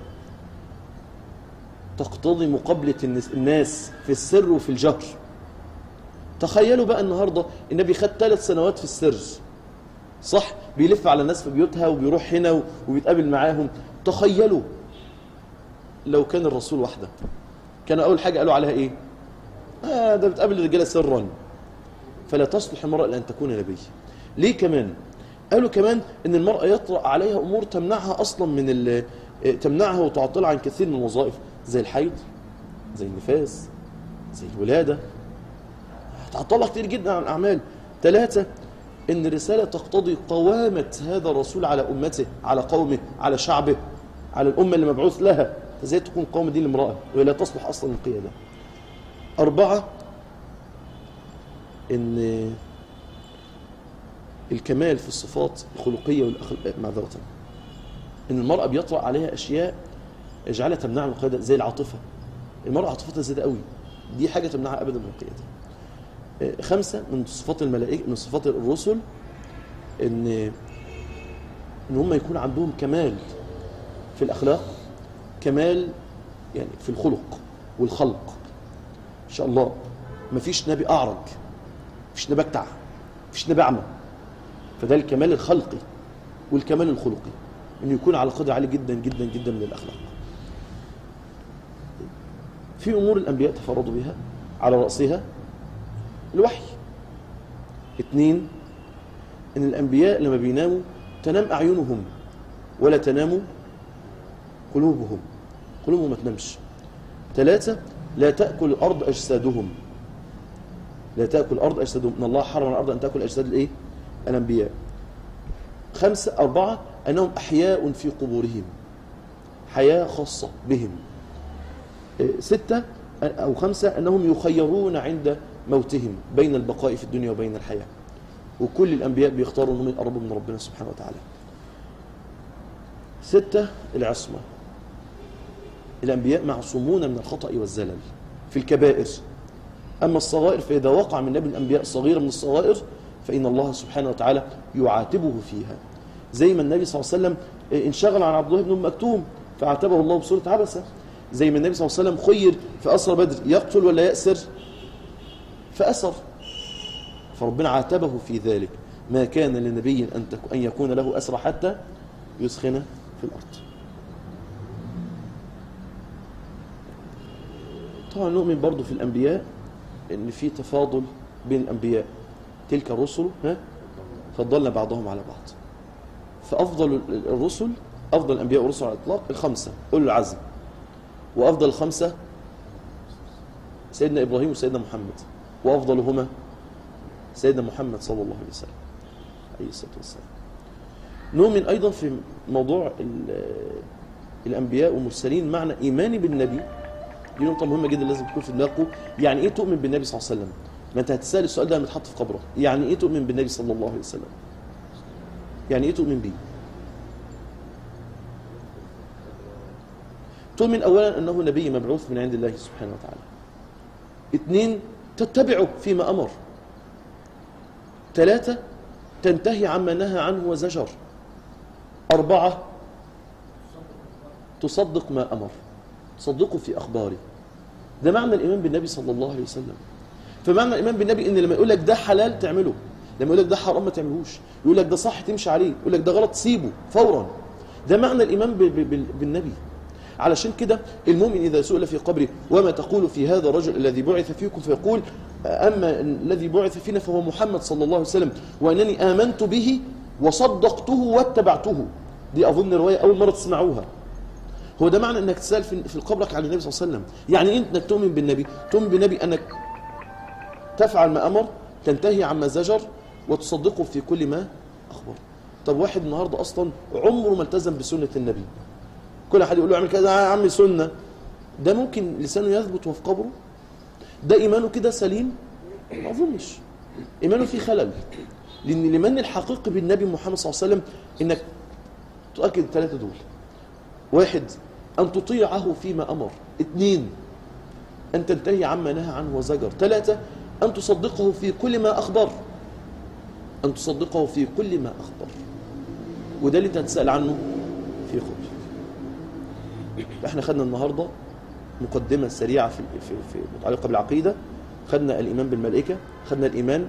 تقتضي مقابلة النس- الناس في السر وفي الجهر تخيلوا بقى النهاردة النبي خد ثلاث سنوات في السر صح بيلف على الناس في بيوتها وبيروح هنا وبيتقابل معاهم تخيلوا لو كان الرسول وحده كان أول حاجة قالوا عليها إيه آه ده بتقابل الرجالة سرا فلا تصلح المرأة لأن تكون نبي ليه كمان قالوا كمان ان المرأة يطرأ عليها امور تمنعها اصلا من ال- تمنعها وتعطلها عن كثير من الوظائف زي الحيض زي النفاس زي الولادة تعطلها كتير جدا عن الاعمال ثلاثة ان الرسالة تقتضي قوامة هذا الرسول على امته على قومه على شعبه على الامة اللي مبعوث لها ازاي تكون قوم دي لامرأة وهي لا تصلح أصلا للقيادة أربعة إن الكمال في الصفات الخلقية والأخلاق معذرة إن المرأة بيطرأ عليها أشياء يجعلها تمنعها من القيادة زي العاطفة المرأة عاطفتها زيادة قوي دي حاجة تمنعها أبدا من القيادة آه، خمسة من صفات الملائكة من صفات الرسل إن إن هم يكون عندهم كمال في الأخلاق كمال يعني في الخلق والخلق إن شاء الله مفيش نبي أعرج مفيش نبي أكتع مفيش نبي أعمى فده الكمال الخلقي والكمال الخلقي انه يكون على قدر عالي جدا جدا جدا من الاخلاق في امور الانبياء تفردوا بها على راسها الوحي اثنين ان الانبياء لما بيناموا تنام اعينهم ولا تنام قلوبهم قلوبهم ما تنامش ثلاثة لا تأكل الأرض أجسادهم لا تأكل الأرض أجسادهم إن الله حرم على الأرض أن تأكل أجساد الإيه؟ الأنبياء خمسة أربعة أنهم أحياء في قبورهم حياة خاصة بهم إيه، ستة أو خمسة أنهم يخيرون عند موتهم بين البقاء في الدنيا وبين الحياة وكل الأنبياء بيختاروا أنهم يقربوا من ربنا سبحانه وتعالى ستة العصمة الأنبياء معصومون من الخطأ والزلل في الكبائر أما الصغائر فإذا وقع من نبي الأنبياء صغيرة من الصغائر فإن الله سبحانه وتعالى يعاتبه فيها زي ما النبي صلى الله عليه وسلم انشغل عن عبد الله بن أم مكتوم فعاتبه الله بصورة عبسة زي ما النبي صلى الله عليه وسلم خير في أسر بدر يقتل ولا يأسر فأسر فربنا عاتبه في ذلك ما كان لنبي أن, تك- أن يكون له أسرى حتى يسخن في الأرض طبعا نؤمن برضو في الأنبياء ان في تفاضل بين الانبياء تلك الرسل ها فضلنا بعضهم على بعض فافضل الرسل افضل الانبياء والرسل على الاطلاق الخمسه اولو العزم وافضل الخمسه سيدنا ابراهيم وسيدنا محمد وافضلهما سيدنا محمد صلى الله عليه وسلم عليه الصلاه والسلام نؤمن ايضا في موضوع ال- الانبياء والمرسلين معنى ايماني بالنبي دي نقطة مهمة جدا لازم تكون في دماغكم يعني ايه تؤمن بالنبي صلى الله عليه وسلم؟ ما انت هتسأل السؤال ده لما تحط في قبره يعني ايه تؤمن بالنبي صلى الله عليه وسلم؟ يعني ايه تؤمن بيه؟ تؤمن اولا انه نبي مبعوث من عند الله سبحانه وتعالى. اثنين تتبعه فيما امر. ثلاثة تنتهي عما نهى عنه وزجر. أربعة تصدق ما أمر تصدقه في أخباره ده معنى الإيمان بالنبي صلى الله عليه وسلم فمعنى الإيمان بالنبي إن لما يقول لك ده حلال تعمله لما يقول لك ده حرام ما تعملهوش يقول لك ده صح تمشي عليه يقول لك ده غلط سيبه فورا ده معنى الإيمان ب- ب- بال- بالنبي علشان كده المؤمن إذا سئل في قبره وما تقول في هذا الرجل الذي بعث فيكم فيقول أما الذي بعث فينا فهو محمد صلى الله عليه وسلم وأنني آمنت به وصدقته واتبعته دي أظن رواية أول مرة تسمعوها هو ده معنى انك تسال في في قبرك عن النبي صلى الله عليه وسلم يعني ايه انك تؤمن بالنبي تؤمن بالنبي انك تفعل ما امر تنتهي عما زجر وتصدقه في كل ما اخبر طب واحد النهارده اصلا عمره ما التزم بسنه النبي كل حد يقول له اعمل كذا يا عم سنه ده ممكن لسانه يثبت وهو في قبره ده ايمانه كده سليم ما اظنش ايمانه فيه خلل لان الايمان الحقيقي بالنبي محمد صلى الله عليه وسلم انك تؤكد الثلاثه دول واحد أن تطيعه فيما أمر اثنين أن تنتهي عما نهى عنه وزجر ثلاثة أن تصدقه في كل ما أخبر أن تصدقه في كل ما أخبر وده اللي أنت هتسأل عنه في خبرك احنا خدنا النهاردة مقدمة سريعة في في في متعلقة بالعقيدة خدنا الإيمان بالملائكة خدنا الإيمان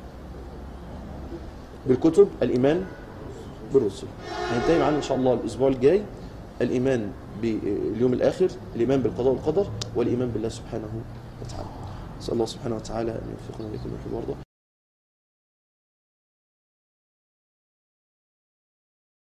بالكتب الإيمان بالرسل هننتهي معانا إن شاء الله الأسبوع الجاي الإيمان باليوم الآخر الإيمان بالقضاء والقدر والإيمان بالله سبحانه وتعالى نسأل الله سبحانه وتعالى أن يوفقنا وإياكم لما يحب ويرضى